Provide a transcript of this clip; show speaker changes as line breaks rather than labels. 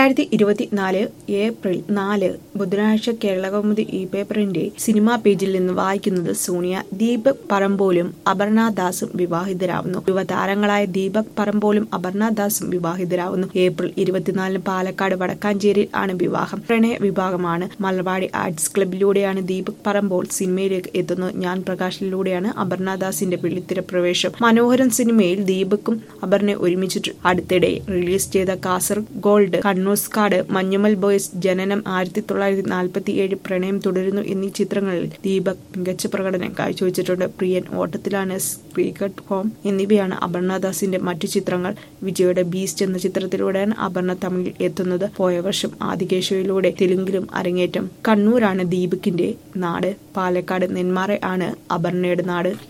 രണ്ടായിരത്തി ഇരുപത്തിനാല് ഏപ്രിൽ നാല് ബുധനാഴ്ച കേരളകൗമുദി ഈ പേപ്പറിന്റെ സിനിമാ പേജിൽ നിന്ന് വായിക്കുന്നത് സോണിയ ദീപക് പറമ്പോലും അപർണ ദാസും വിവാഹിതരാവുന്നു യുവതാരങ്ങളായ ദീപക് പറമ്പോലും അപർണ ദാസും വിവാഹിതരാവുന്നു ഏപ്രിൽ ഇരുപത്തിനാലിന് പാലക്കാട് വടക്കാഞ്ചേരിയിൽ ആണ് വിവാഹം പ്രണയ വിഭാഗമാണ് മലവാടി ആർട്സ് ക്ലബിലൂടെയാണ് ദീപക് പറമ്പോൾ സിനിമയിലേക്ക് എത്തുന്നത് ഞാൻ പ്രകാശിലൂടെയാണ് അപർണ ദാസിന്റെ വെള്ളിത്തിര പ്രവേശം മനോഹരൻ സിനിമയിൽ ദീപക്കും അപർണയെ ഒരുമിച്ചിട്ട് അടുത്തിടെ റിലീസ് ചെയ്ത കാസർഗോൾഡ് കണ്ണൂസ്കാട് മഞ്ഞുമൽ ബോയ്സ് ജനനം ആയിരത്തി തൊള്ളായിരത്തി നാൽപ്പത്തി ഏഴ് പ്രണയം തുടരുന്നു എന്നീ ചിത്രങ്ങളിൽ ദീപക് മികച്ച പ്രകടനം കാഴ്ചവെച്ചിട്ടുണ്ട് പ്രിയൻ ഓട്ടത്തിലാണ് ക്രിക്കറ്റ് ഹോം എന്നിവയാണ് അപർണദാസിന്റെ മറ്റു ചിത്രങ്ങൾ വിജയുടെ ബീസ്റ്റ് എന്ന ചിത്രത്തിലൂടെയാണ് അപർണ തമിഴിൽ എത്തുന്നത് പോയ വർഷം ആദികേശവയിലൂടെ തെലുങ്കിലും അരങ്ങേറ്റം കണ്ണൂരാണ് ദീപകിന്റെ നാട് പാലക്കാട് നെന്മാറ ആണ് അപർണയുടെ നാട്